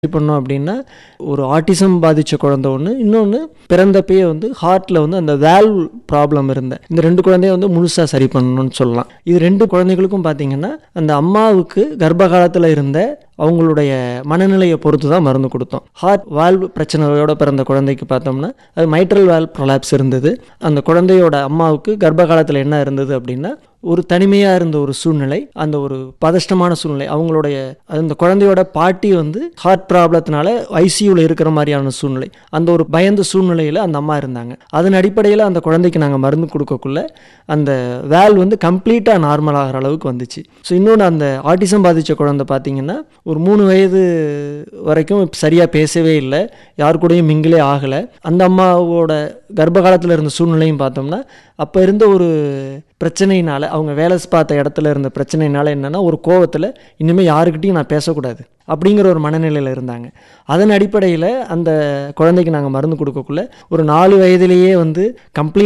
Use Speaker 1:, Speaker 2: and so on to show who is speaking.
Speaker 1: பண்ணோம் அப்படின்னா ஒரு ஆட்டிசம் பாதித்த குழந்தை ஒன்று இன்னொன்று பிறந்தப்பயே வந்து ஹார்ட்டில் வந்து அந்த வேல்வ் ப்ராப்ளம் இருந்த இந்த ரெண்டு குழந்தைய வந்து முழுசாக சரி பண்ணணும்னு சொல்லலாம் இது ரெண்டு குழந்தைகளுக்கும் பார்த்தீங்கன்னா அந்த அம்மாவுக்கு கர்ப்ப காலத்தில் இருந்த அவங்களுடைய மனநிலையை பொறுத்து தான் மருந்து கொடுத்தோம் ஹார்ட் வால்வ் பிரச்சனையோட பிறந்த குழந்தைக்கு பார்த்தோம்னா அது மைட்ரல் வால்வ் ப்ரொலாப்ஸ் இருந்தது அந்த குழந்தையோட அம்மாவுக்கு கர்ப்ப காலத்தில் என்ன இருந்தது அப்படின்னா ஒரு தனிமையாக இருந்த ஒரு சூழ்நிலை அந்த ஒரு பதஷ்டமான சூழ்நிலை அவங்களுடைய அந்த குழந்தையோட பாட்டி வந்து ஹார்ட் ப்ராப்ளத்தினால ஐசியூவில் இருக்கிற மாதிரியான சூழ்நிலை அந்த ஒரு பயந்த சூழ்நிலையில் அந்த அம்மா இருந்தாங்க அதன் அடிப்படையில் அந்த குழந்தைக்கு நாங்கள் மருந்து கொடுக்கக்குள்ள அந்த வேல் வந்து கம்ப்ளீட்டாக நார்மல் ஆகிற அளவுக்கு வந்துச்சு ஸோ இன்னொன்று அந்த ஆட்டிசம் பாதித்த குழந்தை பார்த்தீங்கன்னா ஒரு மூணு வயது வரைக்கும் சரியாக பேசவே இல்லை யார் கூடயும் மிங்கிலே ஆகலை அந்த அம்மாவோட கர்ப்ப காலத்தில் இருந்த சூழ்நிலையும் பார்த்தோம்னா அப்போ இருந்த ஒரு பிரச்சனையினால அவங்க வேலை பார்த்த இடத்துல இருந்த பிரச்சனையினால என்னென்னா ஒரு கோவத்தில் இனிமேல் யாருக்கிட்டையும் நான் பேசக்கூடாது அப்படிங்கிற ஒரு மனநிலையில் இருந்தாங்க அதன் அடிப்படையில் அந்த குழந்தைக்கு நாங்கள் மருந்து கொடுக்கக்குள்ள ஒரு நாலு வயதிலேயே வந்து கம்ப்ளீட்